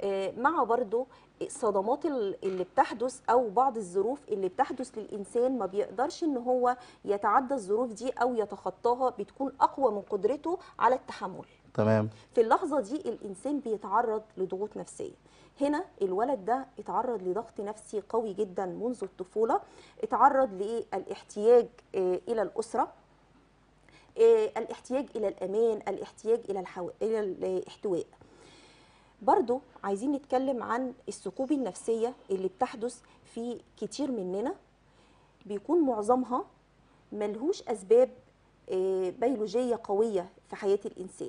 آه، مع برضو الصدمات ال- اللي بتحدث او بعض الظروف اللي بتحدث للانسان ما بيقدرش ان هو يتعدى الظروف دي او يتخطاها بتكون اقوى من قدرته على التحمل تمام في اللحظة دي الإنسان بيتعرض لضغوط نفسية هنا الولد ده اتعرض لضغط نفسي قوي جدا منذ الطفولة اتعرض للاحتياج آه، إلى الأسرة آه، الاحتياج إلى الأمان الاحتياج إلى, الحو... إلى الاحتواء برضو عايزين نتكلم عن الثقوب النفسية اللي بتحدث في كتير مننا بيكون معظمها ملهوش أسباب آه، بيولوجية قوية في حياة الإنسان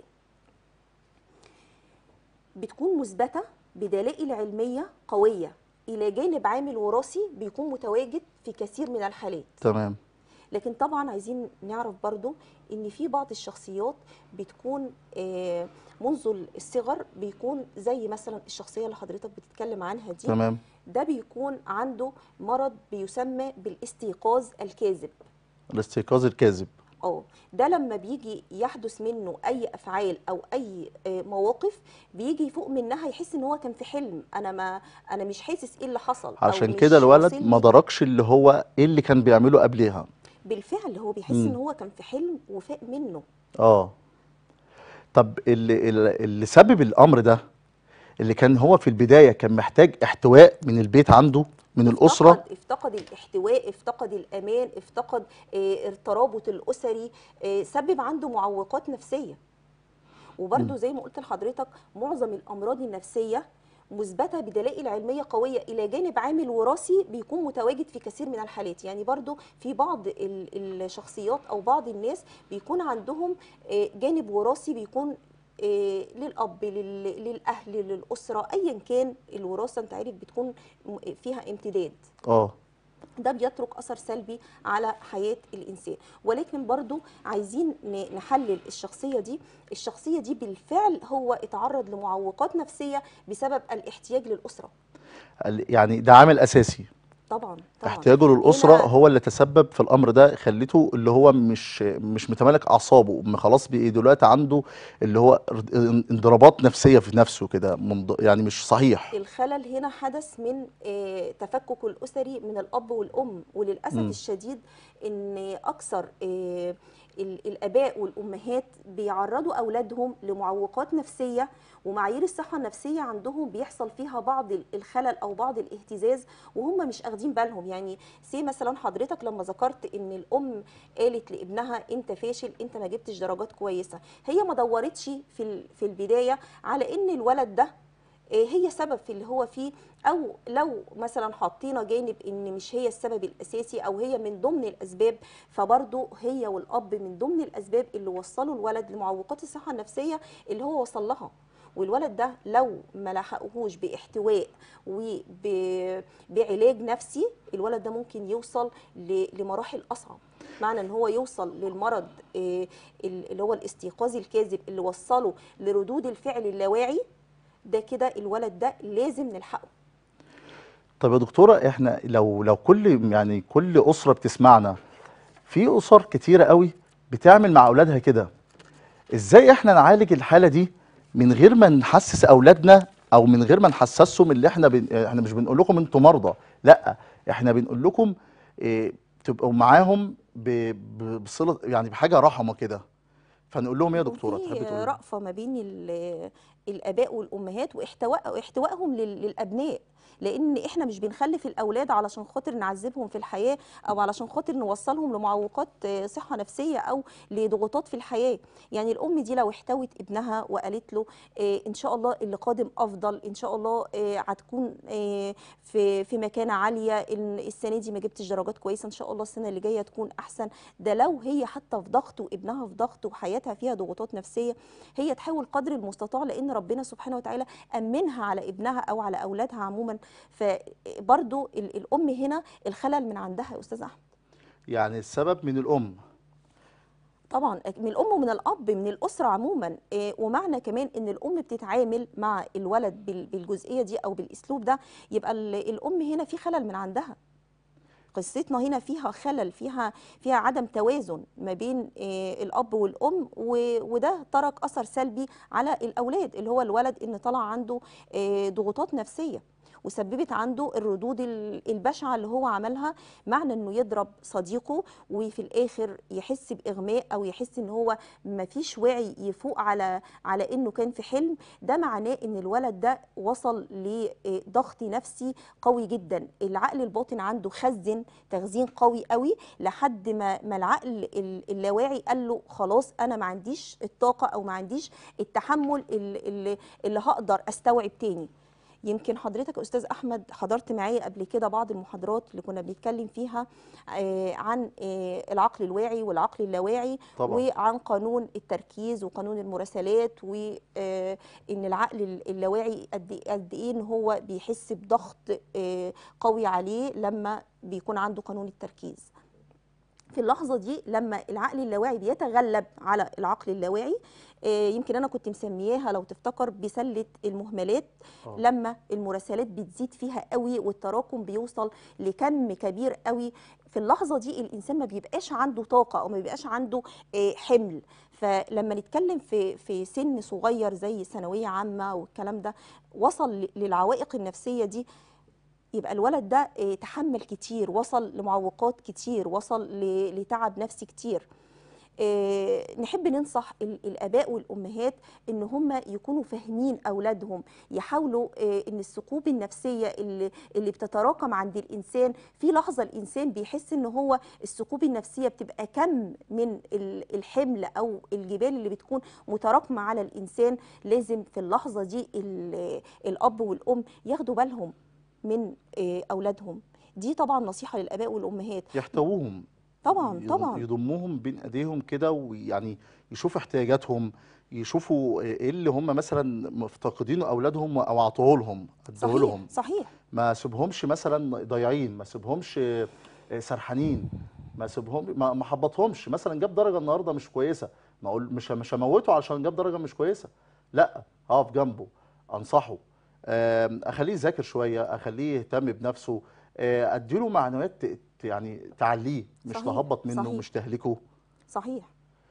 بتكون مثبته بدلائل علميه قويه الى جانب عامل وراثي بيكون متواجد في كثير من الحالات تمام لكن طبعا عايزين نعرف برضو ان في بعض الشخصيات بتكون آه، منذ الصغر بيكون زي مثلا الشخصيه اللي حضرتك بتتكلم عنها دي تمام ده بيكون عنده مرض بيسمى بالاستيقاظ الكاذب الاستيقاظ الكاذب اه ده لما بيجي يحدث منه اي افعال او اي آه، مواقف بيجي فوق منها يحس ان هو كان في حلم انا ما انا مش حاسس ايه اللي حصل أو عشان مش كده الولد واصل ما لي. دركش اللي هو ايه اللي كان بيعمله قبلها بالفعل هو بيحس مم. ان هو كان في حلم وفاق منه اه طب اللي, اللي اللي سبب الامر ده اللي كان هو في البدايه كان محتاج احتواء من البيت عنده من الاسره افتقد, افتقد الاحتواء افتقد الامان افتقد آه، الترابط الاسري آه، سبب عنده معوقات نفسيه وبرده زي ما قلت لحضرتك معظم الامراض النفسيه مثبته بدلائل علميه قويه الى جانب عامل وراثي بيكون متواجد في كثير من الحالات يعني برضو في بعض ال- الشخصيات او بعض الناس بيكون عندهم آه، جانب وراثي بيكون آه، للاب لل- للاهل للاسره ايا كان الوراثه انت عارف بتكون م- فيها امتداد اه ده بيترك اثر سلبي على حياه الانسان ولكن برضو عايزين ن- نحلل الشخصيه دي الشخصيه دي بالفعل هو اتعرض لمعوقات نفسيه بسبب الاحتياج للاسره ال- يعني ده عامل اساسي طبعا طبعا احتياجه للاسره هنا- هو اللي تسبب في الامر ده خليته اللي هو مش مش متمالك اعصابه م- خلاص بقى دلوقتي عنده اللي هو ارد- انضرابات نفسيه في نفسه كده منض- يعني مش صحيح الخلل هنا حدث من آه، تفكك الاسري من الاب والام وللاسف مم. الشديد ان اكثر آه، ال- الاباء والامهات بيعرضوا اولادهم لمعوقات نفسيه ومعايير الصحه النفسيه عندهم بيحصل فيها بعض ال- الخلل او بعض الاهتزاز وهم مش اخدين بالهم يعني سي مثلا حضرتك لما ذكرت ان الام قالت لابنها انت فاشل انت ما جبتش درجات كويسه هي ما دورتش في ال- في البدايه على ان الولد ده آه، هي سبب في اللي هو فيه او لو مثلا حطينا جانب ان مش هي السبب الاساسي او هي من ضمن الاسباب فبرضه هي والاب من ضمن الاسباب اللي وصلوا الولد لمعوقات الصحه النفسيه اللي هو وصل لها والولد ده لو ما لحقوهوش باحتواء وبعلاج نفسي الولد ده ممكن يوصل ل- لمراحل اصعب معنى ان هو يوصل للمرض آه، ال- اللي هو الاستيقاظ الكاذب اللي وصله لردود الفعل اللاواعي ده كده الولد ده لازم نلحقه طب يا دكتوره احنا لو لو كل يعني كل اسره بتسمعنا في اسر كتيره قوي بتعمل مع اولادها كده ازاي احنا نعالج الحاله دي من غير ما نحسس اولادنا او من غير ما نحسسهم اللي احنا بن... احنا مش بنقول لكم انتوا مرضى لا احنا بنقول لكم إيه تبقوا معاهم ب... ب... بصله يعني بحاجه رحمه كده فنقول لهم ايه يا دكتوره وفي تحبي تقولي إيه؟ رأفة ما بين ال- الآباء والأمهات واحتواء احتوائهم لل- للأبناء لأن إحنا مش بنخلف الأولاد علشان خاطر نعذبهم في الحياة أو علشان خاطر نوصلهم لمعوقات آه، صحة نفسية أو لضغوطات في الحياة يعني الأم دي لو احتوت ابنها وقالت له آه، إن شاء الله اللي قادم أفضل إن شاء الله آه، هتكون آه، في في مكانة عالية إن السنة دي ما جبتش درجات كويسة إن شاء الله السنة اللي جاية تكون أحسن ده لو هي حتى في ضغط وابنها في ضغط وحياتها فيها ضغوطات نفسيه هي تحاول قدر المستطاع لان ربنا سبحانه وتعالى امنها على ابنها او على اولادها عموما فبرضو ال- الام هنا الخلل من عندها يا استاذ احمد يعني السبب من الام طبعا من الام ومن الاب من الاسره عموما إيه، ومعنى كمان ان الام بتتعامل مع الولد بال- بالجزئيه دي او بالاسلوب ده يبقى ال- الام هنا في خلل من عندها قصتنا هنا فيها خلل فيها فيها عدم توازن ما بين آه، الاب والام و- وده ترك اثر سلبي على الاولاد اللي هو الولد ان طلع عنده آه، ضغوطات نفسيه وسببت عنده الردود ال- البشعه اللي هو عملها معنى انه يضرب صديقه وفي الاخر يحس باغماء او يحس ان هو ما فيش وعي يفوق على على انه كان في حلم ده معناه ان الولد ده وصل لضغط نفسي قوي جدا العقل الباطن عنده خزن تخزين قوي قوي لحد ما ما العقل ال- اللاواعي قال له خلاص انا ما عنديش الطاقه او ما عنديش التحمل ال- اللي, اللي هقدر استوعب تاني يمكن حضرتك يا استاذ احمد حضرت معايا قبل كده بعض المحاضرات اللي كنا بنتكلم فيها آه، عن آه، العقل الواعي والعقل اللاواعي طبعا وعن قانون التركيز وقانون المراسلات وان العقل ال- اللاواعي قد قد ايه ان هو بيحس بضغط آه، قوي عليه لما بيكون عنده قانون التركيز في اللحظه دي لما العقل اللاواعي بيتغلب على العقل اللاواعي آه، يمكن انا كنت مسمياها لو تفتكر بسله المهملات آه. لما المراسلات بتزيد فيها قوي والتراكم بيوصل لكم كبير قوي في اللحظه دي الانسان ما بيبقاش عنده طاقه او ما بيبقاش عنده آه، حمل فلما نتكلم في في سن صغير زي ثانويه عامه والكلام ده وصل ل- للعوائق النفسيه دي يبقى الولد ده آه، تحمل كتير وصل لمعوقات كتير وصل ل- لتعب نفسي كتير آه، نحب ننصح ال- الاباء والامهات ان هم يكونوا فاهمين اولادهم يحاولوا آه، ان الثقوب النفسيه اللي اللي بتتراكم عند الانسان في لحظه الانسان بيحس ان هو الثقوب النفسيه بتبقى كم من ال- الحمل او الجبال اللي بتكون متراكمه على الانسان لازم في اللحظه دي ال- الاب والام ياخدوا بالهم من آه، اولادهم دي طبعا نصيحه للاباء والامهات يحتووهم طبعا يضم- طبعا يضموهم بين ايديهم كده ويعني يشوفوا احتياجاتهم يشوفوا ايه اللي هم مثلا مفتقدينه اولادهم او اعطوه لهم ادوه صحيح لهم صحيح ما سيبهمش مثلا ضايعين ما سيبهمش آه، سرحانين ما سيبهم ما ما حبطهمش مثلا جاب درجه النهارده مش كويسه ما اقول مش مش هموته عشان جاب درجه مش كويسه لا اقف جنبه انصحه آم، اخليه يذاكر شويه اخليه يهتم بنفسه آه، اديله معنويات ت- ت- يعني تعليه مش صحيح، تهبط منه صحيح. مش تهلكه صحيح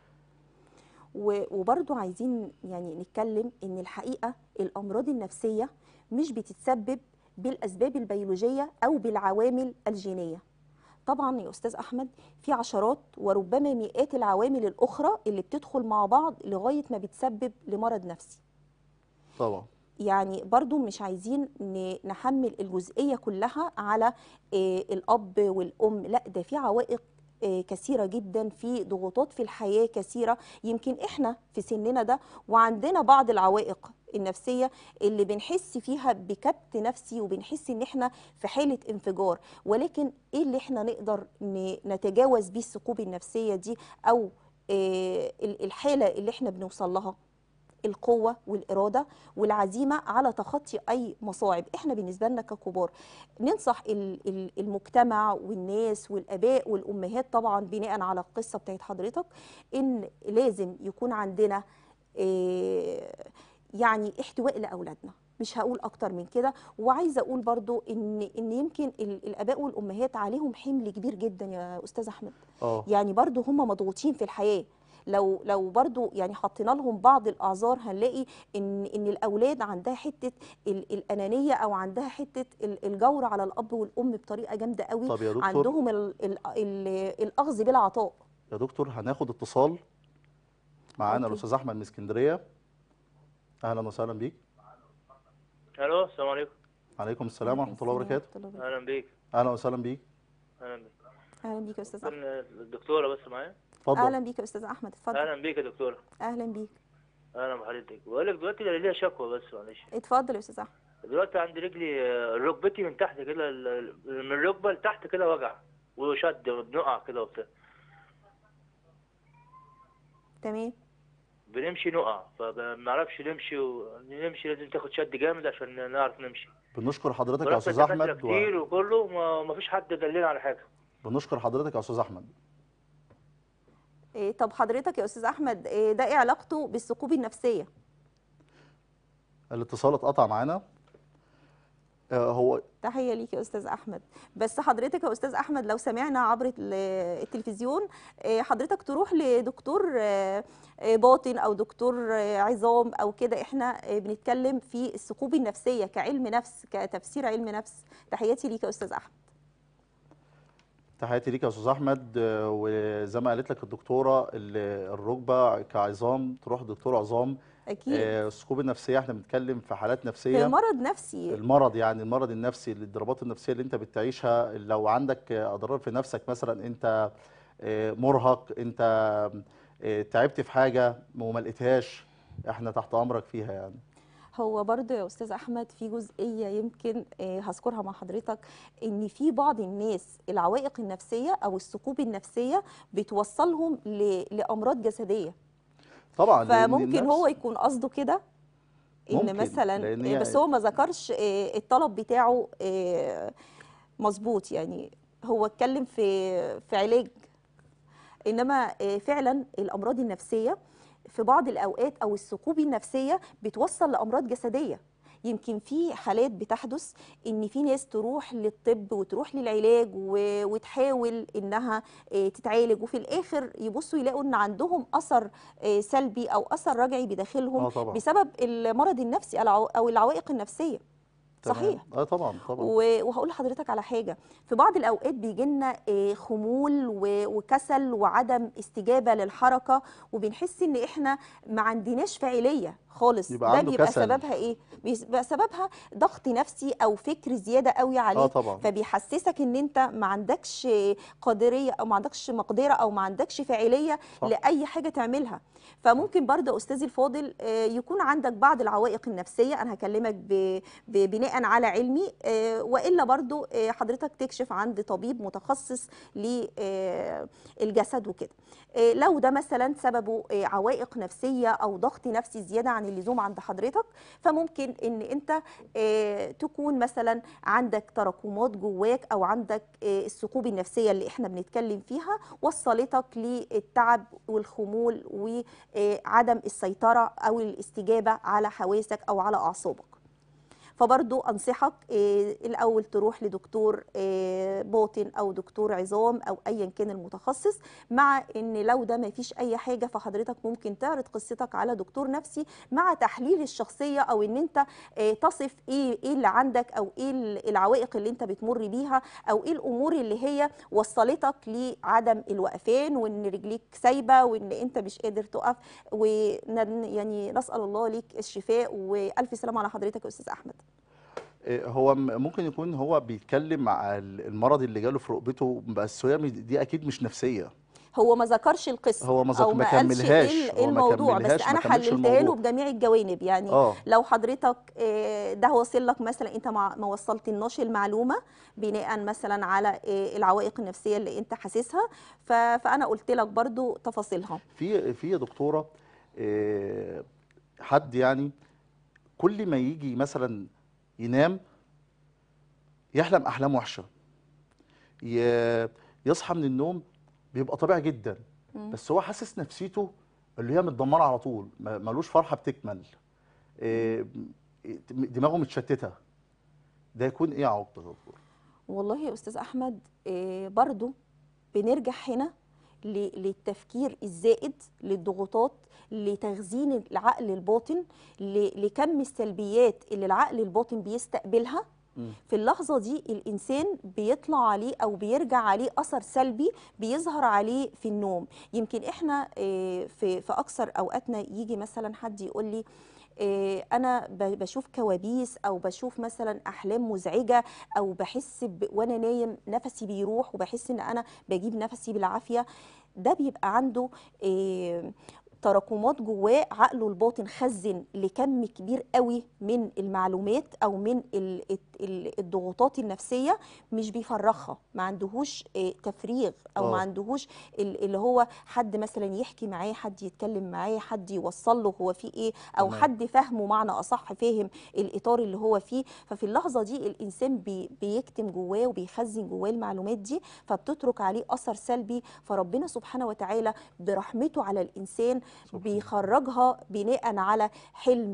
و- وبرضو عايزين يعني نتكلم ان الحقيقه الامراض النفسيه مش بتتسبب بالاسباب البيولوجيه او بالعوامل الجينيه طبعا يا استاذ احمد في عشرات وربما مئات العوامل الاخرى اللي بتدخل مع بعض لغايه ما بتسبب لمرض نفسي طبعا يعني برضو مش عايزين ن- نحمل الجزئية كلها على آه، الأب والأم لا ده في عوائق آه، كثيرة جدا في ضغوطات في الحياة كثيرة يمكن احنا في سننا ده وعندنا بعض العوائق النفسية اللي بنحس فيها بكبت نفسي وبنحس ان احنا في حالة انفجار ولكن ايه اللي احنا نقدر ن- نتجاوز بيه الثقوب النفسية دي او آه، ال- الحالة اللي احنا بنوصل لها القوة والإرادة والعزيمة على تخطي أي مصاعب إحنا بالنسبة لنا ككبار ننصح ال- ال- المجتمع والناس والآباء والأمهات طبعا بناء على القصة بتاعت حضرتك إن لازم يكون عندنا آه، يعني احتواء لأولادنا مش هقول أكتر من كده وعايزة أقول برضو إن إن يمكن ال- الآباء والأمهات عليهم حمل كبير جدا يا أستاذ أحمد اه يعني برضو هم مضغوطين في الحياة لو لو برضو يعني حطينا لهم بعض الاعذار هنلاقي ان ان الاولاد عندها حته ال- الانانيه او عندها حته ال- الجور على الاب والام بطريقه جامده قوي طب يا دكتور عندهم ال ال ال الاخذ بلا عطاء يا دكتور هناخد اتصال معانا أوكي. الاستاذ احمد من اسكندريه اهلا وسهلا بيك الو السلام عليكم عليكم السلام ورحمه الله وبركاته ورحمة الله وبركاته. اهلا بيك اهلا وسهلا بيك اهلا بيك اهلا بيك يا استاذ احمد كان الدكتوره بس معايا اتفضل اهلا بيك يا استاذ احمد اتفضل اهلا بيك يا دكتوره اهلا بيك اهلا بحضرتك بقول لك دلوقتي أنا ليا شكوى بس معلش اتفضل يا استاذ احمد دلوقتي عندي رجلي آه، ركبتي من تحت كده ال- ال- من الركبه لتحت كده وجع وشد بنقع كده وبتاع تمام بنمشي نقع فما نعرفش نمشي ونمشي لازم تاخد شد جامد عشان نعرف نمشي بنشكر حضرتك يا ورحت استاذ دكاترة احمد و... كتير وكله ما ما فيش حد دلنا على حاجه بنشكر حضرتك يا استاذ احمد إيه طب حضرتك يا استاذ احمد إيه ده ايه علاقته بالثقوب النفسيه الاتصال اتقطع معانا آه، هو تحية ليك يا أستاذ أحمد بس حضرتك يا أستاذ أحمد لو سمعنا عبر ال- التلفزيون آه، حضرتك تروح لدكتور آه، آه، باطن أو دكتور آه، عظام أو كده إحنا آه، بنتكلم في الثقوب النفسية كعلم نفس كتفسير علم نفس تحياتي ليك يا أستاذ أحمد تحياتي ليك يا استاذ احمد آه، وزي ما قالت لك الدكتوره ال- الركبه كعظام تروح دكتور عظام أكيد آه، الثقوب النفسيه احنا بنتكلم في حالات في نفسيه مرض نفسي المرض يعني المرض النفسي الاضطرابات النفسيه اللي انت بتعيشها لو عندك آه، اضرار في نفسك مثلا انت آه، مرهق انت آه، تعبت في حاجه وما لقيتهاش احنا تحت امرك فيها يعني هو برضه يا استاذ احمد في جزئيه يمكن آه، هذكرها مع حضرتك ان في بعض الناس العوائق النفسيه او الثقوب النفسيه بتوصلهم ل- لامراض جسديه طبعا لأن فممكن النفس- هو يكون قصده كده ان ممكن، مثلا لأن آه، هي- بس هو ما ذكرش آه، الطلب بتاعه آه، مظبوط يعني هو اتكلم في في علاج انما آه، فعلا الامراض النفسيه في بعض الاوقات او الثقوب النفسيه بتوصل لامراض جسديه يمكن في حالات بتحدث ان في ناس تروح للطب وتروح للعلاج و- وتحاول انها آه، تتعالج وفي الاخر يبصوا يلاقوا ان عندهم اثر آه، سلبي او اثر رجعي بداخلهم اه طبعا بسبب المرض النفسي العو- او العوائق النفسيه تمام. صحيح اه طبعا طبعا و- وهقول لحضرتك على حاجه في بعض الاوقات بيجي لنا خمول و- وكسل وعدم استجابه للحركه وبنحس ان احنا ما عندناش فاعليه خالص يبقى ده عنده بيبقى كسل. سببها ايه بيبقى سببها ضغط نفسي او فكر زياده قوي اه عليك طبعا فبيحسسك ان انت ما عندكش قادريه او ما عندكش مقدره او ما عندكش فاعليه صح. لاي حاجه تعملها فممكن برضه استاذي الفاضل آه، يكون عندك بعض العوائق النفسيه انا هكلمك ب- ب- بناء على علمي آه، والا برضه آه، حضرتك تكشف عند طبيب متخصص للجسد وكده آه، لو ده مثلا سببه آه، عوائق نفسيه او ضغط نفسي زياده عن اللزوم عند حضرتك فممكن ان انت آه، تكون مثلا عندك تراكمات جواك او عندك آه، الثقوب النفسيه اللي احنا بنتكلم فيها وصلتك للتعب والخمول وعدم السيطره او الاستجابه على حواسك او على اعصابك فبرضو انصحك آه، الاول تروح لدكتور آه، باطن او دكتور عظام او ايا كان المتخصص مع ان لو ده ما فيش اي حاجه فحضرتك ممكن تعرض قصتك على دكتور نفسي مع تحليل الشخصيه او ان انت آه، تصف ايه ايه اللي عندك او ايه ال- العوائق اللي انت بتمر بيها او ايه الامور اللي هي وصلتك لعدم الوقفان وان رجليك سايبه وان انت مش قادر تقف ون يعني نسال الله ليك الشفاء والف سلامه على حضرتك يا استاذ احمد آه، هو م- ممكن يكون هو بيتكلم مع ال- المرض اللي جاله في ركبته بس هي مش- دي اكيد مش نفسيه هو ما ذكرش القصه هو ما ذك- او ما ما قالش كملهاش، ايه هو ما الموضوع بس كملهاش، ما انا كملش حللتها له الموضوع. بجميع الجوانب يعني اه لو حضرتك آه، ده واصل لك مثلا انت ما ما وصلتلناش المعلومه بناء مثلا على آه، العوائق النفسيه اللي انت حاسسها ف- فانا قلت لك برضو تفاصيلها في في يا دكتوره آه، حد يعني كل ما يجي مثلا ينام يحلم احلام وحشه ي- يصحى من النوم بيبقى طبيعي جدا مم. بس هو حاسس نفسيته اللي هي متدمره على طول ما- ملوش فرحه بتكمل آه، دماغه متشتته ده يكون ايه عقده يا دكتور والله يا استاذ احمد آه، برضو بنرجع هنا ل- للتفكير الزائد للضغوطات لتخزين العقل الباطن ل- لكم السلبيات اللي العقل الباطن بيستقبلها مم. في اللحظة دي الإنسان بيطلع عليه أو بيرجع عليه أثر سلبي بيظهر عليه في النوم يمكن إحنا آه، في في أكثر أوقاتنا يجي مثلا حد يقول لي آه، أنا ب- بشوف كوابيس أو بشوف مثلا أحلام مزعجة أو بحس ب... وأنا نايم نفسي بيروح وبحس إن أنا بجيب نفسي بالعافية ده بيبقى عنده آه، تراكمات جواه عقله الباطن خزن لكم كبير قوي من المعلومات او من ال- ال- الضغوطات النفسيه مش بيفرغها ما عندهوش آه، تفريغ او ما آه. عندهوش ال- اللي هو حد مثلا يحكي معاه حد يتكلم معاه حد يوصل له هو فيه ايه او تمام. حد فاهمه معنى اصح فاهم الاطار اللي هو فيه ففي اللحظه دي الانسان بي بيكتم جواه وبيخزن جواه المعلومات دي فبتترك عليه اثر سلبي فربنا سبحانه وتعالى برحمته على الانسان سبحان الله. بيخرجها بناء على حلم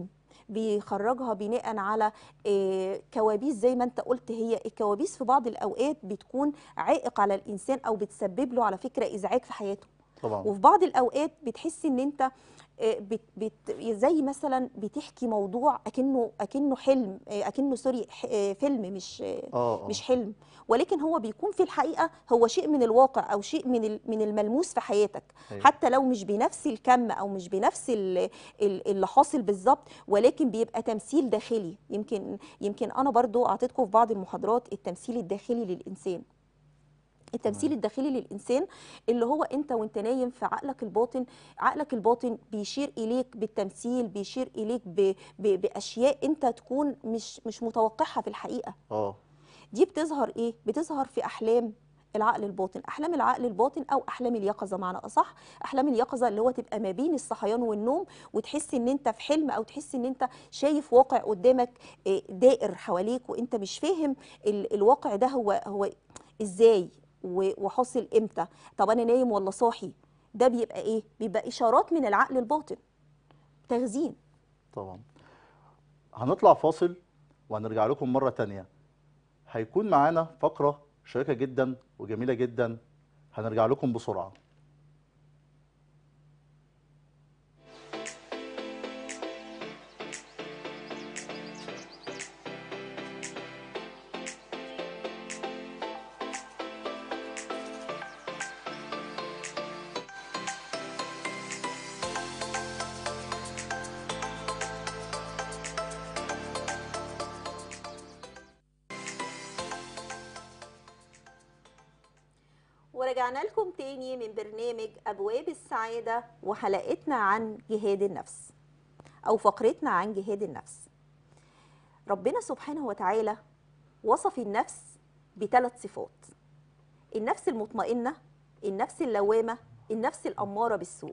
بيخرجها بناء على آه، كوابيس زي ما انت قلت هي الكوابيس في بعض الاوقات بتكون عائق على الانسان او بتسبب له على فكره ازعاج في حياته طبعا وفي بعض الاوقات بتحس ان انت آه، بت بت زي مثلا بتحكي موضوع اكنه اكنه حلم آه، اكنه سوري ح- آه، فيلم مش آه، اه آه. مش حلم ولكن هو بيكون في الحقيقه هو شيء من الواقع او شيء من ال- من الملموس في حياتك أيوة. حتى لو مش بنفس الكم او مش بنفس ال- ال- اللي حاصل بالظبط ولكن بيبقى تمثيل داخلي يمكن يمكن انا برضو اعطيتكم في بعض المحاضرات التمثيل الداخلي للانسان التمثيل الداخلي للانسان اللي هو انت وانت نايم في عقلك الباطن عقلك الباطن بيشير اليك بالتمثيل بيشير اليك ب... ب... باشياء انت تكون مش مش متوقعها في الحقيقه اه دي بتظهر ايه بتظهر في احلام العقل الباطن احلام العقل الباطن او احلام اليقظه معنى اصح احلام اليقظه اللي هو تبقى ما بين الصحيان والنوم وتحس ان انت في حلم او تحس ان انت شايف واقع قدامك آه، دائر حواليك وانت مش فاهم ال- الواقع ده هو هو ازاي و- وحاصل امتى طب انا نايم ولا صاحي ده بيبقى ايه بيبقى اشارات من العقل الباطن تخزين طبعا هنطلع فاصل وهنرجع لكم مرة تانية هيكون معانا فقرة شيقة جدا وجميلة جدا هنرجع لكم بسرعة ورجعنا لكم تاني من برنامج أبواب السعادة وحلقتنا عن جهاد النفس أو فقرتنا عن جهاد النفس ربنا سبحانه وتعالى وصف النفس بثلاث صفات النفس المطمئنة النفس اللوامة النفس الأمارة بالسوء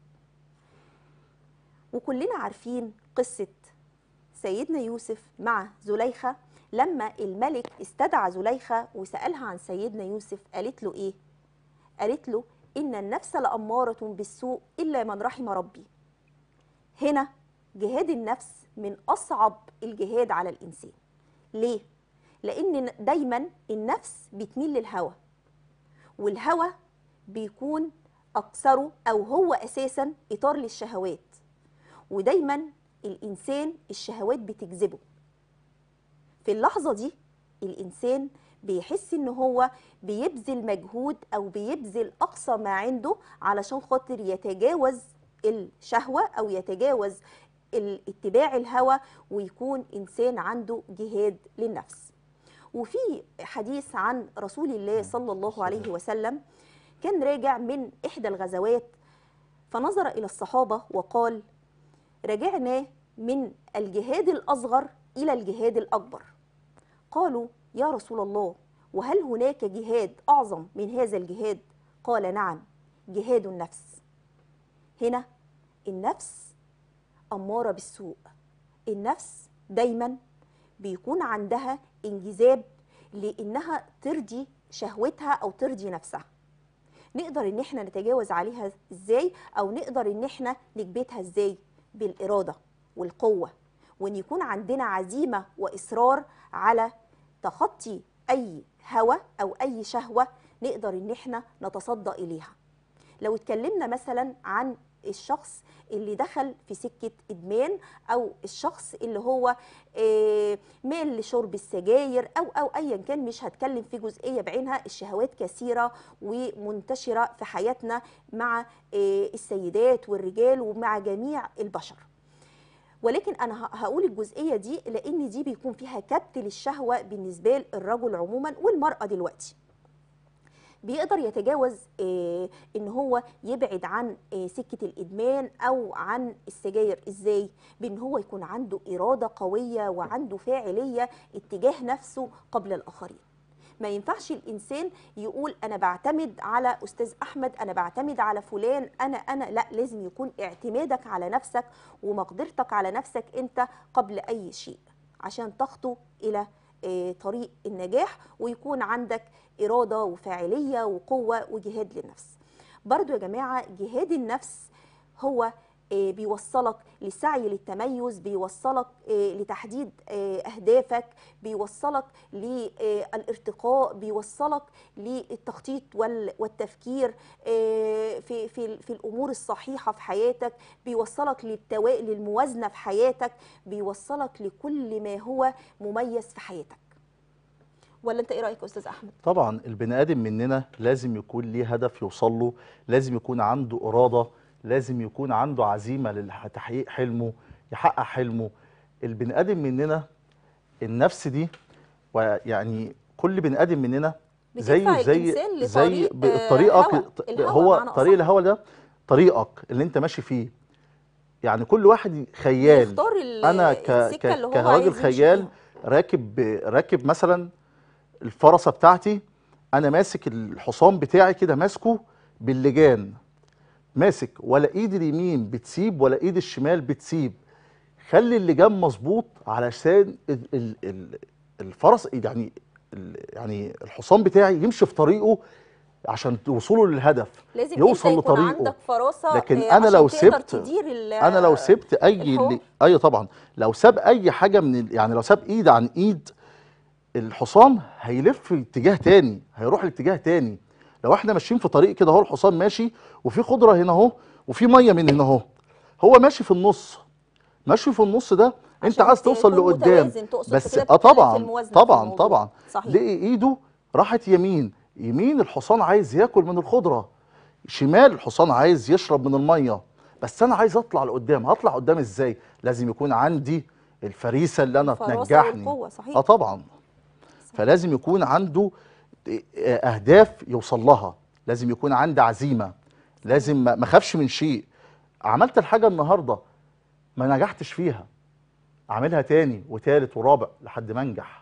وكلنا عارفين قصة سيدنا يوسف مع زليخة لما الملك استدعى زليخة وسألها عن سيدنا يوسف قالت له إيه؟ قالت له إن النفس لأمارة بالسوء إلا من رحم ربي هنا جهاد النفس من أصعب الجهاد على الإنسان ليه؟ لأن دايما النفس بتميل للهوى والهوى بيكون أكثره أو هو أساسا إطار للشهوات ودايما الإنسان الشهوات بتجذبه في اللحظة دي الإنسان بيحس إن هو بيبذل مجهود أو بيبذل أقصى ما عنده علشان خاطر يتجاوز الشهوة أو يتجاوز ال- اتباع الهوى ويكون إنسان عنده جهاد للنفس وفي حديث عن رسول الله صلى الله عليه وسلم كان راجع من إحدى الغزوات فنظر إلى الصحابة وقال رجعنا من الجهاد الأصغر إلى الجهاد الأكبر قالوا يا رسول الله وهل هناك جهاد أعظم من هذا الجهاد قال نعم جهاد النفس هنا النفس أمارة بالسوء النفس دايما بيكون عندها انجذاب لانها ترضي شهوتها او ترضي نفسها نقدر ان احنا نتجاوز عليها ازاي او نقدر ان احنا نكبتها ازاي بالاراده والقوه وان يكون عندنا عزيمه واصرار على تخطي اي هوى او اي شهوه نقدر ان احنا نتصدى اليها لو اتكلمنا مثلا عن الشخص اللي دخل في سكة إدمان أو الشخص اللي هو آه، مال لشرب السجاير أو أو أيا كان مش هتكلم في جزئية بعينها الشهوات كثيرة ومنتشرة في حياتنا مع آه، السيدات والرجال ومع جميع البشر ولكن انا ه- هقول الجزئيه دي لان دي بيكون فيها كبت للشهوه بالنسبه للرجل عموما والمراه دلوقتي بيقدر يتجاوز آه، ان هو يبعد عن آه، سكه الادمان او عن السجاير ازاي بان هو يكون عنده اراده قويه وعنده فاعليه اتجاه نفسه قبل الاخرين ما ينفعش الانسان يقول انا بعتمد على استاذ احمد انا بعتمد على فلان انا انا لا لازم يكون اعتمادك على نفسك ومقدرتك على نفسك انت قبل اي شيء عشان تخطو الى آه، طريق النجاح ويكون عندك اراده وفاعليه وقوه وجهاد للنفس برضو يا جماعه جهاد النفس هو آه، بيوصلك للسعي للتميز بيوصلك آه، لتحديد آه، اهدافك بيوصلك للارتقاء بيوصلك للتخطيط وال- والتفكير آه، في في في الامور الصحيحه في حياتك بيوصلك للتوا... للموازنه في حياتك بيوصلك لكل ما هو مميز في حياتك ولا انت ايه رايك يا استاذ احمد طبعا البني ادم مننا لازم يكون ليه هدف يوصل له لازم يكون عنده اراده لازم يكون عنده عزيمه لتحقيق حلمه يحقق حلمه البني ادم مننا النفس دي ويعني كل بني ادم مننا زي بتدفع زي الإنسان زي لطريق، ب- آه، طريقك هوى. الهوى هو بمعنى طريق أصح. الهوى ده طريقك اللي انت ماشي فيه يعني كل واحد خيال يختار ال- انا ك السكه ك اللي هو كراجل عايز يمشي خيال فيها. راكب راكب مثلا الفرسه بتاعتي انا ماسك الحصان بتاعي كده ماسكه باللجان ماسك ولا ايد اليمين بتسيب ولا ايد الشمال بتسيب خلي اللجام مظبوط علشان ال ال ال الفرس يعني ال يعني الحصان بتاعي يمشي في طريقه عشان توصلوا للهدف لازم يوصل انت يكون لطريقه. عندك فراسه لكن آه، أنا عشان لو تقدر سبت- تدير ال- انا لو سبت اي الحوار. اللي اي طبعا لو ساب اي حاجه من ال- يعني لو ساب ايد عن ايد الحصان هيلف في اتجاه تاني هيروح لاتجاه تاني لو احنا ماشيين في طريق كده اهو الحصان ماشي وفي خضره هنا اهو وفي ميه من هنا اهو هو ماشي في النص ماشي في النص ده انت عشان عايز توصل تكون لقدام متوازن، تقصد بس كده اه بتتكلم في طبعا الموازنة في طبعا الموضوع. طبعا صحيح. لقي ايده راحت يمين يمين الحصان عايز ياكل من الخضره شمال الحصان عايز يشرب من الميه بس انا عايز اطلع لقدام هطلع قدام ازاي لازم يكون عندي الفريسه اللي انا الفراسة تنجحني والقوة، صحيح. اه طبعا فلازم يكون عنده اهداف يوصل لها لازم يكون عنده عزيمه لازم ما ما اخافش من شيء عملت الحاجه النهارده ما نجحتش فيها اعملها تاني وتالت ورابع لحد ما انجح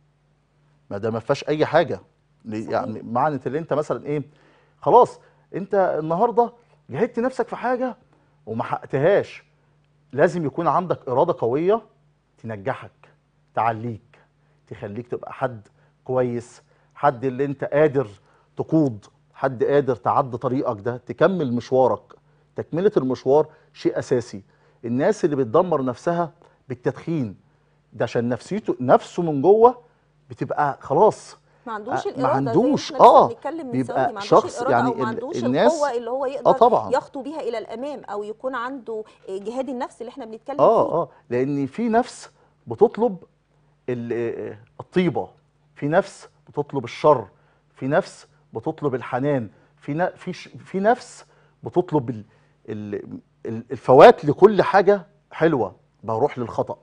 ما ده ما فيهاش اي حاجه ليه- صحيح. يعني معنى اللي انت مثلا ايه خلاص انت النهارده جهدت نفسك في حاجه وما حققتهاش لازم يكون عندك اراده قويه تنجحك تعليك تخليك تبقى حد كويس حد اللي انت قادر تقود حد قادر تعدي طريقك ده تكمل مشوارك تكمله المشوار شيء اساسي الناس اللي بتدمر نفسها بالتدخين ده عشان نفسيته نفسه من جوه بتبقى خلاص ما عندوش آه، الاراده ما زي عندوش، ما احنا لسه آه، بنتكلم من بيبقى ثواني ما عندوش شخص الاراده يعني او ما ال- عندوش الناس- القوه اللي هو يقدر آه طبعا. يخطو بيها الى الامام او يكون عنده آه، جهاد النفس اللي احنا بنتكلم فيه اه اه لان في نفس بتطلب ال- آه، الطيبه في نفس بتطلب الشر في نفس بتطلب الحنان في ن- في ش- في نفس بتطلب ال- ال- ال- الفوات لكل حاجه حلوه بروح للخطا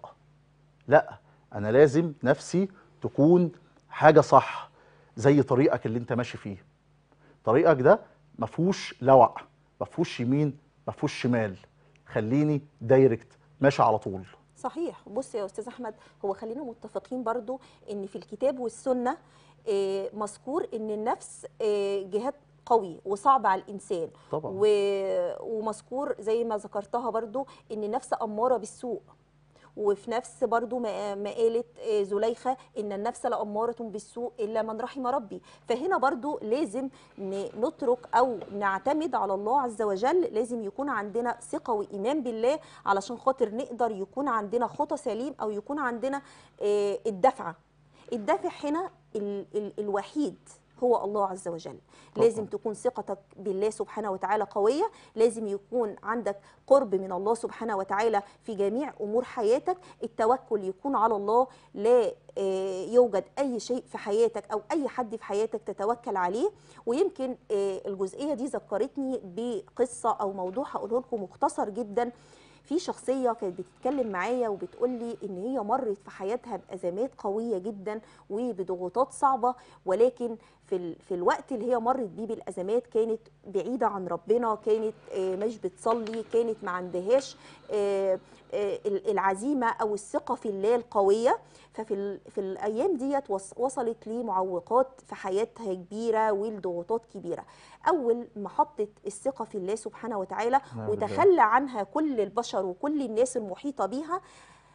لا انا لازم نفسي تكون حاجه صح زي طريقك اللي انت ماشي فيه طريقك ده ما فيهوش لوع ما فيهوش يمين ما فيهوش شمال خليني دايركت ماشي على طول صحيح بص يا استاذ احمد هو خلينا متفقين برضو ان في الكتاب والسنه آه، مذكور ان النفس آه، جهاد قوي وصعب على الانسان طبعا. و... ومذكور زي ما ذكرتها برضو ان النفس اماره بالسوء وفي نفس برضو ما ما قالت آه، زليخة إن النفس لأمارة بالسوء إلا من رحم ربي فهنا برضو لازم ن- نترك أو نعتمد على الله عز وجل لازم يكون عندنا ثقة وإيمان بالله علشان خاطر نقدر يكون عندنا خطى سليم أو يكون عندنا آه، الدفعة الدافع هنا ال ال الوحيد هو الله عز وجل طبعاً. لازم تكون ثقتك بالله سبحانه وتعالى قوية لازم يكون عندك قرب من الله سبحانه وتعالى في جميع أمور حياتك التوكل يكون على الله لا آه، يوجد أي شيء في حياتك أو أي حد في حياتك تتوكل عليه ويمكن آه، الجزئية دي ذكرتني بقصة أو موضوع هقوله لكم مختصر جدا في شخصية كانت بتتكلم معايا وبتقول لي إن هي مرت في حياتها بأزمات قوية جدا وبضغوطات صعبة ولكن في, ال... في الوقت اللي هي مرت بيه بالأزمات كانت بعيدة عن ربنا كانت آه، مش بتصلي كانت ما عندهاش آه، آه، ال- العزيمة أو الثقة في الله القوية ففي ال... في الأيام ديت وص- وصلت لمعوقات في حياتها كبيرة والضغوطات كبيرة أول ما حطت الثقة في الله سبحانه وتعالى نعم بالله. وتخلى عنها كل البشر وكل الناس المحيطة بيها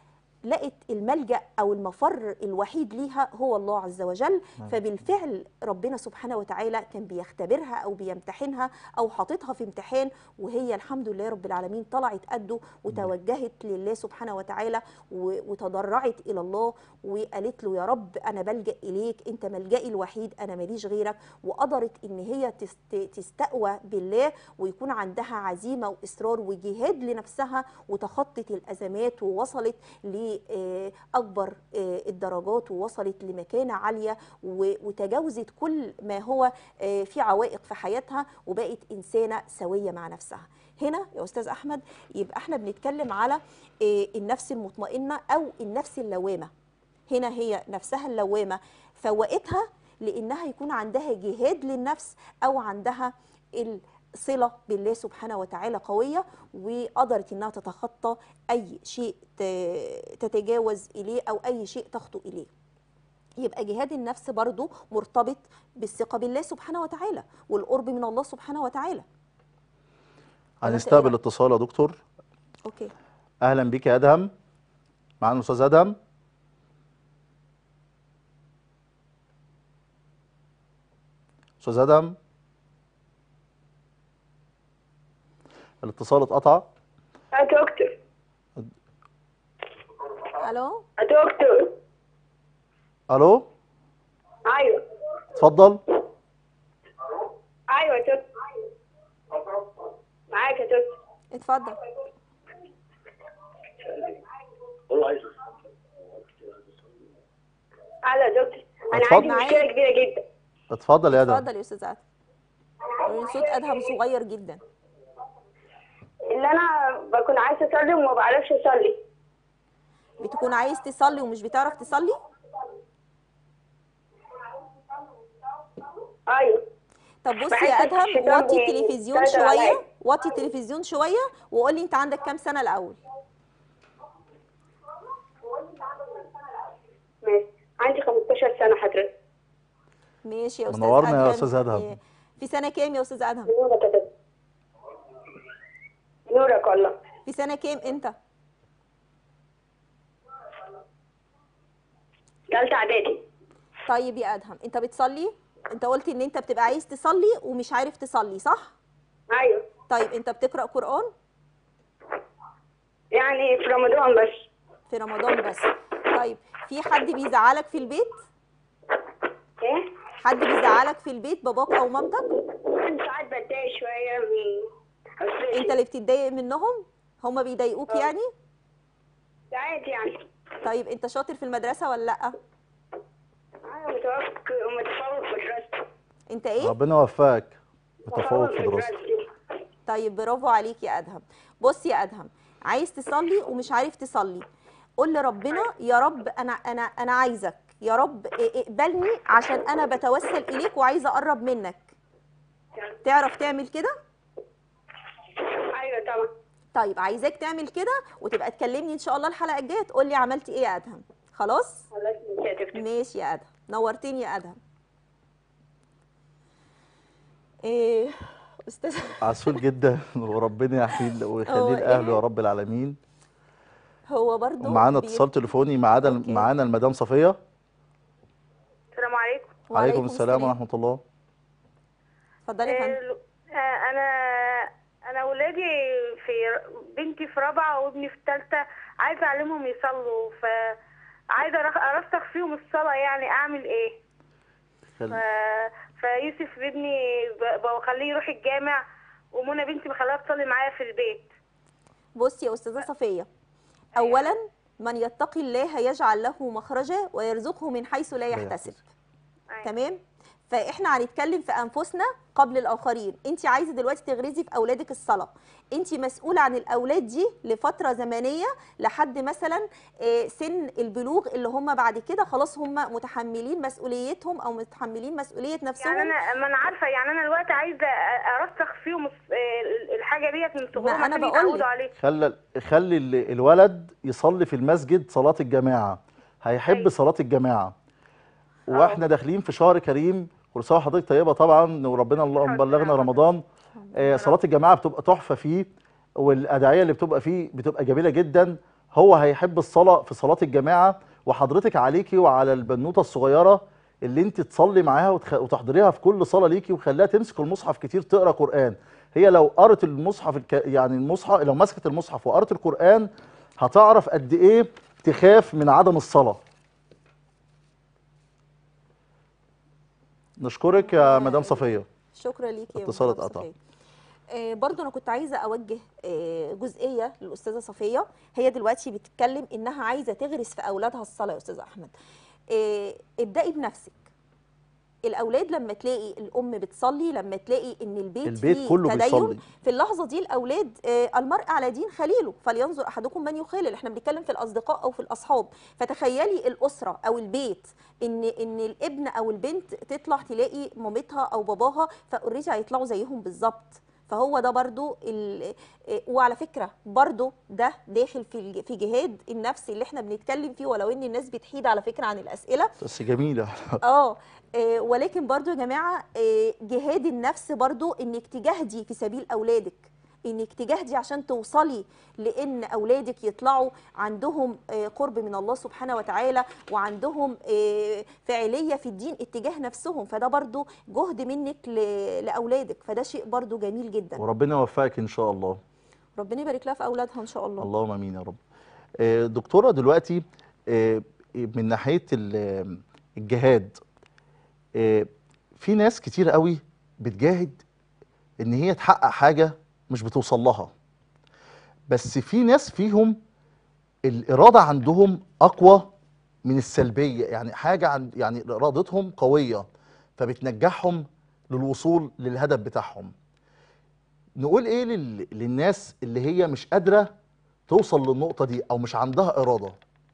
لقت الملجأ أو المفر الوحيد ليها هو الله عز وجل فبالفعل ربنا سبحانه وتعالى كان بيختبرها أو بيمتحنها أو حاططها في امتحان وهي الحمد لله رب العالمين طلعت قده وتوجهت لله سبحانه وتعالى و- وتضرعت إلى الله وقالت له يا رب أنا بلجأ إليك أنت ملجئي الوحيد أنا ماليش غيرك وقدرت إن هي تست- تستقوى بالله ويكون عندها عزيمة وإصرار وجهاد لنفسها وتخطت الأزمات ووصلت لأكبر الدرجات ووصلت لمكانة عالية و- وتجاوزت كل ما هو آه، في عوائق في حياتها وبقت إنسانة سوية مع نفسها هنا يا أستاذ أحمد يبقى احنا بنتكلم على آه، النفس المطمئنة أو النفس اللوامة هنا هي نفسها اللوامة فوقتها لانها يكون عندها جهاد للنفس او عندها الصله بالله سبحانه وتعالى قويه وقدرت انها تتخطى اي شيء ت- تتجاوز اليه او اي شيء تخطو اليه يبقى جهاد النفس برضو مرتبط بالثقه بالله سبحانه وتعالى والقرب من الله سبحانه وتعالى هنستقبل إيه؟ اتصال يا دكتور اوكي اهلا بيك يا ادهم معانا الاستاذ ادهم استاذ ادهم الاتصال اتقطع يا دكتور الو يا دكتور الو ايوه اتفضل ايوه يا دكتور معاك يا دكتور اتفضل الو يا دكتور انا اتفضل. عندي مشكله كبيره جدا اتفضل يا ادهم اتفضل يا استاذ ادهم صوت ادهم صغير جدا اللي انا بكون عايزه اصلي وما بعرفش اصلي بتكون عايز تصلي ومش بتعرف تصلي ايوه طب بص بحس يا ادهم الشيطان وطي بي- التلفزيون بيسيطر شويه عليا. وطي التلفزيون شويه وقول لي انت عندك كام سنه الاول ماشي عندي 15 سنه حضرتك ماشي يا استاذ منورنا يا ادهم أستاذ أدهم. إيه، في سنه كام يا استاذ ادهم نورك يا دكتور نورك والله في سنه كام انت ثالثه اعدادي طيب يا ادهم انت بتصلي انت قلت ان انت بتبقى عايز تصلي ومش عارف تصلي صح ايوه طيب انت بتقرا قران يعني في رمضان بس في رمضان بس طيب في حد بيزعلك في البيت ايه حد بيزعلك في البيت باباك او مامتك انا ساعات بتضايق شويه من أسرتي. انت اللي بتتضايق منهم هما بيضايقوك اه. يعني ساعات يعني طيب انت شاطر في المدرسه ولا لا انا متفوق متفوق في دراستي انت ايه ربنا يوفقك متفوق في دراستك دراستي طيب برافو عليك يا ادهم بص يا ادهم عايز تصلي ومش عارف تصلي قول لربنا يا رب انا انا انا عايزك يا رب اقبلني عشان انا بتوسل اليك وعايزه اقرب منك تعرف تعمل كده ايوه طبعا طيب عايزاك تعمل كده وتبقى تكلمني ان شاء الله الحلقه الجايه تقول لي عملتي ايه يا ادهم خلاص خلاص ماشي يا دكتور ماشي يا ادهم نورتني يا ادهم ايه استاذ عسول جدا وربنا يحميه هو ويخليه إيه؟ لاهله يا رب العالمين هو برضو ومعانا بي- اتصال تليفوني معانا أوكي. معانا المدام صفيه السلام عليكم وعليكم السلام ورحمه الله اتفضلي يا فندم آه، آه، انا انا ولادي في بنتي في رابعه وابني في ثالثه عايزه اعلمهم يصلوا فعايزه أرخ- ارسخ فيهم الصلاه يعني اعمل ايه ف... خل- فيوسف ابني ب- بخليه يروح الجامع ومنى بنتي بخليها تصلي معايا في البيت بصي يا استاذه صفيه اولا من يتقي الله يجعل له مخرجا ويرزقه من حيث لا يحتسب أيوة. تمام فاحنا هنتكلم في انفسنا قبل الاخرين انت عايزه دلوقتي تغرزي في اولادك الصلاه انت مسؤوله عن الاولاد دي لفتره زمنيه لحد مثلا آه، سن البلوغ اللي هم بعد كده خلاص هم متحملين مسؤوليتهم او متحملين مسؤوليه نفسهم يعني انا ما انا عارفه يعني انا دلوقتي عايزه أ- ارسخ فيهم الص- آه، الحاجه ديت من صغرهم أنا عشان بقول لك. يتعودوا عليه خلى خلي ال- الولد يصلي في المسجد صلاه الجماعه هيحب أيوة. صلاه الجماعه واحنا داخلين في شهر كريم كل سنه وحضرتك طيبه طبعا وربنا الله الحمد مبلغنا لله. رمضان آه، صلاه الجماعه بتبقى تحفه فيه والادعيه اللي بتبقى فيه بتبقى جميله جدا هو هيحب الصلاه في صلاه الجماعه وحضرتك عليكي وعلى البنوته الصغيره اللي انت تصلي معاها وتخ... وتحضريها في كل صلاه ليكي وخليها تمسك المصحف كتير تقرا قران هي لو قرت المصحف الك... يعني المصحف لو مسكت المصحف وقرت القران هتعرف قد ايه تخاف من عدم الصلاه نشكرك يا مدام صفيه شكرا ليكي يا اتصال مدام اتقطع. صفية. آه، برضو انا كنت عايزه اوجه آه، جزئيه للاستاذه صفيه هي دلوقتي بتتكلم انها عايزه تغرس في اولادها الصلاه يا استاذ احمد آه، ابدأي بنفسك الاولاد لما تلاقي الام بتصلي لما تلاقي ان البيت, البيت فيه كله تدين بيصلي في اللحظه دي الاولاد آه، المرء على دين خليله فلينظر احدكم من يخالل احنا بنتكلم في الاصدقاء او في الاصحاب فتخيلي الاسره او البيت ان ان الابن او البنت تطلع تلاقي مامتها او باباها فاوريدي هيطلعوا زيهم بالظبط فهو ده برضو ال... آه، وعلى فكره برضو ده داخل في الج- في جهاد النفس اللي احنا بنتكلم فيه ولو ان الناس بتحيد على فكره عن الاسئله بس جميله اه آه، ولكن برضو يا جماعه آه، جهاد النفس برضو انك تجاهدي في سبيل اولادك انك تجاهدي عشان توصلي لان اولادك يطلعوا عندهم آه، قرب من الله سبحانه وتعالى وعندهم آه، فاعليه في الدين اتجاه نفسهم فده برضو جهد منك ل- لاولادك فده شيء برضو جميل جدا وربنا يوفقك ان شاء الله ربنا يبارك لها في اولادها ان شاء الله اللهم امين يا رب آه، دكتوره دلوقتي آه، من ناحيه ال- الجهاد آه، في ناس كتير قوي بتجاهد ان هي تحقق حاجه مش بتوصل لها بس في ناس فيهم الاراده عندهم اقوى من السلبيه يعني حاجه عن يعني ارادتهم قويه فبتنجحهم للوصول للهدف بتاعهم نقول ايه لل... للناس اللي هي مش قادره توصل للنقطه دي او مش عندها اراده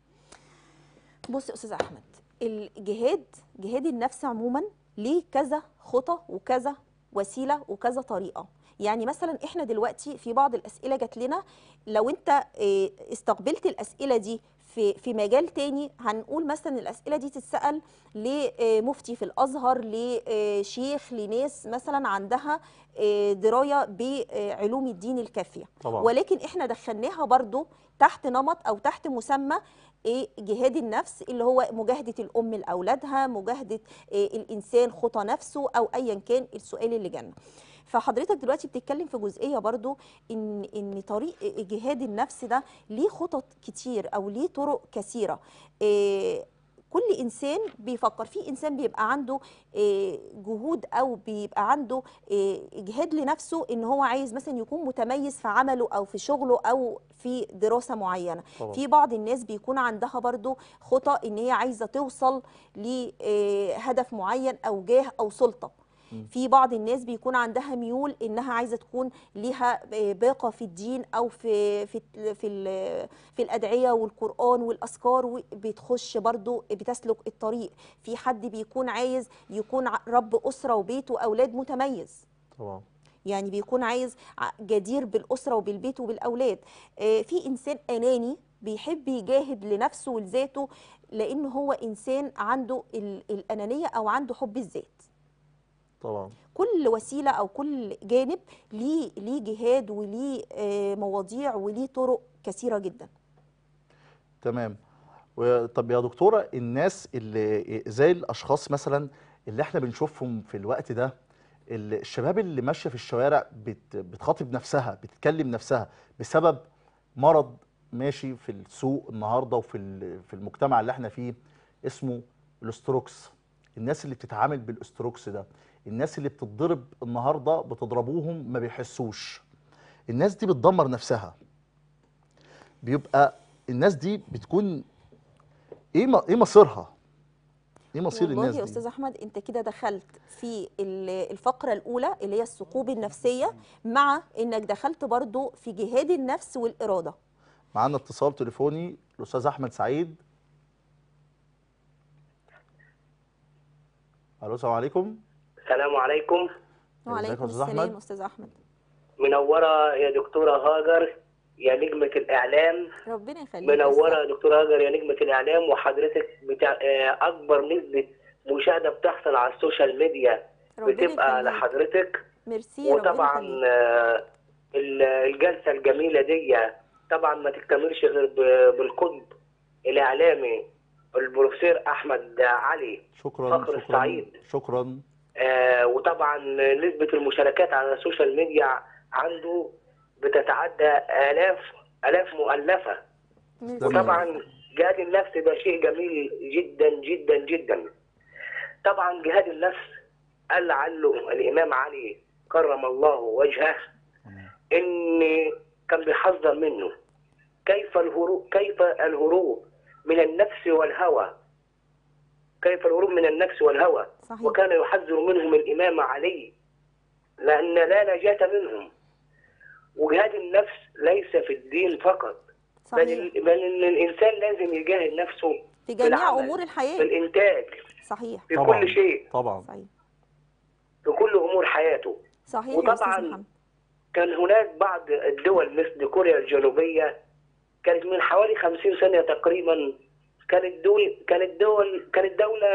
بص يا استاذ احمد الجهاد جهاد النفس عموما ليه كذا خطى وكذا وسيله وكذا طريقه يعني مثلا احنا دلوقتي في بعض الاسئله جات لنا لو انت آه، استقبلت الاسئله دي في في مجال تاني هنقول مثلا الاسئله دي تتسال لمفتي في الازهر لشيخ لناس مثلا عندها آه، درايه بعلوم الدين الكافيه طبعا ولكن احنا دخلناها برضو تحت نمط او تحت مسمى ايه جهاد النفس اللي هو مجاهده الام لاولادها مجاهده إيه الانسان خطى نفسه او ايا كان السؤال اللي جانا فحضرتك دلوقتي بتتكلم في جزئيه برضو ان ان طريق جهاد النفس ده ليه خطط كتير او ليه طرق كثيره إيه كل انسان بيفكر في انسان بيبقى عنده إيه، جهود او بيبقى عنده إيه، اجهاد لنفسه ان هو عايز مثلا يكون متميز في عمله او في شغله او في دراسه معينه طبعا في بعض الناس بيكون عندها برضو خطى ان هي عايزه توصل لهدف معين او جاه او سلطه مم. في بعض الناس بيكون عندها ميول انها عايزه تكون ليها آه، باقه في الدين او في في في ال- في الادعيه والقران والاذكار وبتخش برضو بتسلك الطريق في حد بيكون عايز يكون ع- رب اسره وبيت واولاد متميز طبعا يعني بيكون عايز ع- جدير بالأسرة وبالبيت وبالأولاد آه، في إنسان أناني بيحب يجاهد لنفسه ولذاته لأنه هو إنسان عنده ال- الأنانية أو عنده حب الذات طبعا كل وسيلة أو كل جانب ليه ليه جهاد وليه آه، مواضيع وليه طرق كثيرة جدا تمام و- طب يا دكتوره الناس اللي زي الاشخاص مثلا اللي احنا بنشوفهم في الوقت ده ال- الشباب اللي ماشيه في الشوارع بت بتخاطب نفسها بتكلم نفسها بسبب مرض ماشي في السوق النهارده وفي ال- في المجتمع اللي احنا فيه اسمه الاستروكس الناس اللي بتتعامل بالاستروكس ده الناس اللي بتتضرب النهارده بتضربوهم ما بيحسوش الناس دي بتدمر نفسها بيبقى الناس دي بتكون ايه م- ايه مصيرها ايه مصير والله الناس يا دي أستاذ أحمد أنت كده دخلت في ال- الفقرة الأولى اللي هي الثقوب النفسية مع إنك دخلت برضو في جهاد النفس والإرادة معانا اتصال تليفوني الاستاذ احمد سعيد الو السلام عليكم السلام عليكم وعليكم يا أستاذ السلام أحمد؟ أستاذ أحمد منورة يا دكتورة هاجر يا نجمة الإعلام ربنا يخليك منورة يا دكتورة هاجر يا نجمة الإعلام وحضرتك بتاع آه، أكبر نسبة مشاهدة بتحصل على السوشيال ميديا ربنا بتبقى يخليك. لحضرتك ميرسي ربنا وطبعا يخليك. آه، ال- الجلسة الجميلة دي طبعا ما تكتملش غير ب- بالقطب الاعلامي البروفيسور احمد علي شكرا فخر شكرا السعيد. شكرا آه وطبعا نسبه المشاركات على السوشيال ميديا عنده بتتعدى الاف الاف مؤلفه ميرسي. وطبعا جهاد النفس ده شيء جميل جدا جدا جدا طبعا جهاد النفس قال عنه الامام علي كرم الله وجهه ان كان بيحذر منه كيف الهروب كيف الهروب من النفس والهوى كيف الهروب من النفس والهوى صحيح وكان يحذر منهم الامام علي لان لا نجاة منهم وجهاد النفس ليس في الدين فقط بل, صحيح ال- بل ان الانسان لازم يجاهد نفسه في جميع بالعمل، امور في الحياه الانتاج صحيح في طبعا. كل شيء طبعا صحيح في كل امور حياته صحيح يا استاذ وطبعاً محمد كان هناك بعض الدول مثل كوريا الجنوبيه كانت من حوالي 50 سنه تقريبا كانت دول كانت دول كانت دوله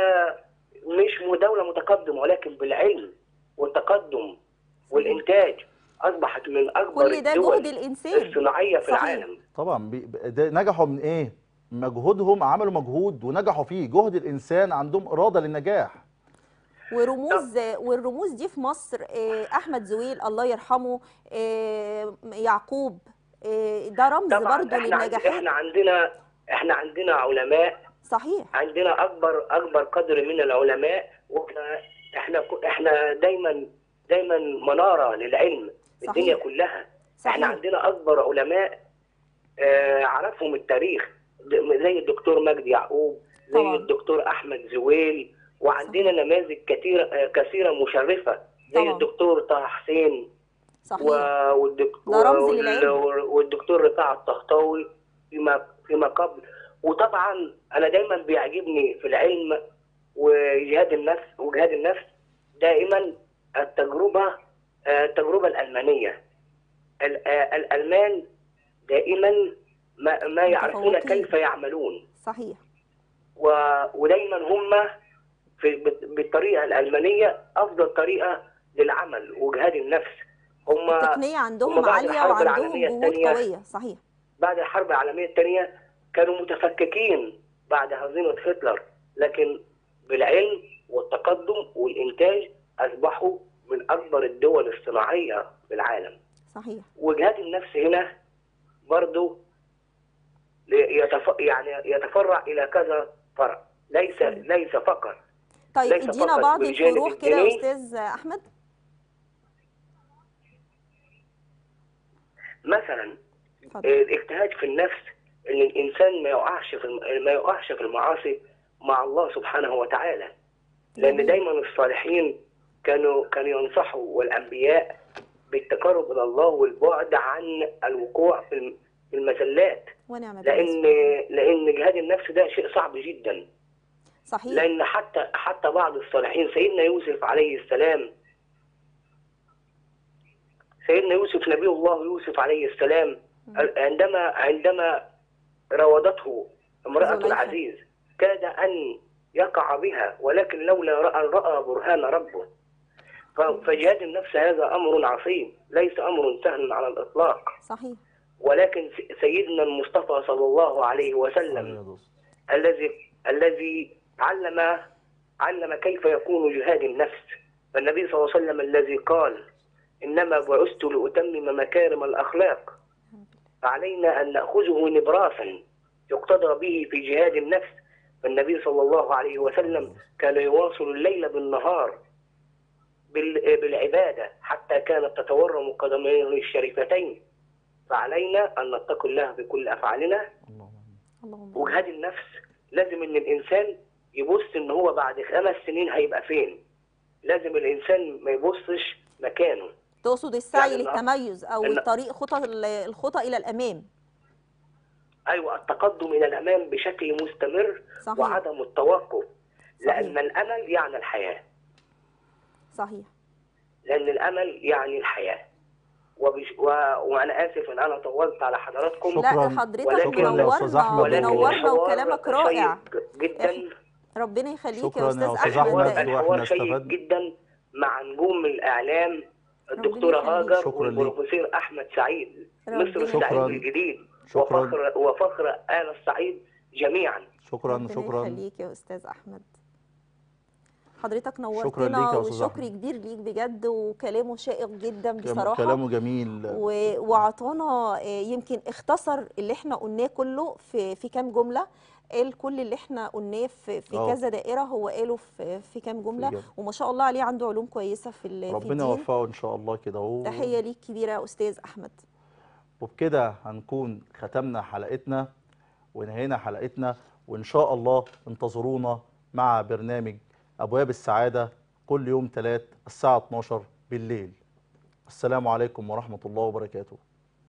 مش م- دوله متقدمه ولكن بالعلم والتقدم والانتاج اصبحت من اكبر كل ده الدول جهد الانسان الصناعيه في صحيح. العالم طبعا بي- ده نجحوا من ايه مجهودهم عملوا مجهود ونجحوا فيه جهد الانسان عندهم اراده للنجاح ورموز والرموز دي في مصر آه، احمد زويل الله يرحمه آه، يعقوب آه، ده رمز طبعا برضه احنا عند- للنجاحات احنا عندنا احنا عندنا علماء صحيح عندنا اكبر اكبر قدر من العلماء واحنا احنا ك- احنا دايما دايما مناره للعلم صحيح. الدنيا كلها احنا صحيح عندنا اكبر علماء آه عرفهم التاريخ د- زي الدكتور مجدي يعقوب زي طبعا. الدكتور احمد زويل وعندنا نماذج كثيره آه كثيره مشرفه زي طبعا. الدكتور طه حسين صحيح و- والدك... ده رمز وال- للعلم. والدكتور رفاعة الطهطاوي فيما فيما قبل وطبعا انا دايما بيعجبني في العلم وجهاد النفس وجهاد النفس دائما التجربه آه، التجربه الالمانيه ال- آه، الالمان دائما ما, ما يعرفون متفوقين. كيف يعملون صحيح و... ودايما هم في بال- بالطريقه الالمانيه افضل طريقه للعمل وجهاد النفس هم التقنيه عندهم هم بعد عاليه الحرب وعندهم العالمية جهود الثانية قويه صحيح بعد الحرب العالميه الثانيه كانوا متفككين بعد هزيمه هتلر لكن بالعلم والتقدم والانتاج اصبحوا من اكبر الدول الصناعيه في العالم صحيح وجهاد النفس هنا برضو يتف... يعني يتفرع الى كذا فرع ليس ليس فقط طيب ليس ادينا فقط بعض بالجانب الفروق كده يا الديني. استاذ احمد مثلا اتفضل الاجتهاد في النفس ان الانسان ما يقعش في الم- ما يقعش في المعاصي مع الله سبحانه وتعالى لان جميل. دايما الصالحين كانوا كانوا ينصحوا والانبياء بالتقرب الى الله والبعد عن الوقوع في الم- في المزلات ونعم بالله لان لان جهاد النفس ده شيء صعب جدا صحيح لان حتى حتى بعض الصالحين سيدنا يوسف عليه السلام سيدنا يوسف نبي الله يوسف عليه السلام عندما عندما راودته امرأة زليخة. العزيز كاد أن يقع بها ولكن لولا رأى رأى برهان ربه ف- فجهاد النفس هذا أمر عظيم ليس أمر سهل على الإطلاق صحيح ولكن س- سيدنا المصطفى صلى الله عليه وسلم الذي الذي علم علم كيف يكون جهاد النفس فالنبي صلى الله عليه وسلم الذي قال انما بعثت لاتمم مكارم الاخلاق فعلينا ان ناخذه نبراسا يقتدى به في جهاد النفس فالنبي صلى الله عليه وسلم كان يواصل الليل بالنهار بال- بالعباده حتى كانت تتورم قدميه الشريفتين فعلينا ان نتقي الله بكل افعالنا اللهم وجهاد النفس لازم ان الانسان يبص ان هو بعد خمس سنين هيبقى فين لازم الانسان ما يبصش مكانه تقصد السعي يعني الأ- للتميز او الأ- الطريق خطى الخطى الى الامام ايوه التقدم الى الامام بشكل مستمر صحيح وعدم التوقف صحيح. لان الامل يعني الحياه صحيح لان الامل يعني الحياه وبش... و... وانا اسف ان انا طولت على حضراتكم شكراً. لا حضرتك ولكن- شكراً يا أستاذ أحمد. منورنا ولكن منورنا الحوار وكلامك رائع شيق جدا ربنا يخليك شكراً يا يا استاذ أستاذ احمد أحمد. الحوار وإحنا الحوار شيق استفدنا. جدا مع نجوم الاعلام الدكتوره يخليك. هاجر شكراً ليك. والبروفيسور احمد سعيد ربنا مصر شكراً. السعيد الجديد شكراً. وفخر وفخر آل الصعيد جميعا شكرا ربنا شكرا يخليك يا استاذ احمد حضرتك شكراً ليك نورتنا يا أستاذ وشكر أحمد. كبير ليك بجد وكلامه شائق جدا كلام- بصراحه كلامه جميل و- وعطانا آه، يمكن اختصر اللي احنا قلناه كله في في كام جمله قال كل اللي احنا قلناه في, في آه. كذا دائره هو قاله في في كام جمله جملة. وما شاء الله عليه عنده علوم كويسه في ال- في ربنا الدين يوفقه ان شاء الله كده اهو تحيه ليك كبيره يا استاذ احمد وبكده هنكون ختمنا حلقتنا وانهينا حلقتنا وان شاء الله انتظرونا مع برنامج ابواب السعاده كل يوم ثلاث الساعه 12 بالليل السلام عليكم ورحمه الله وبركاته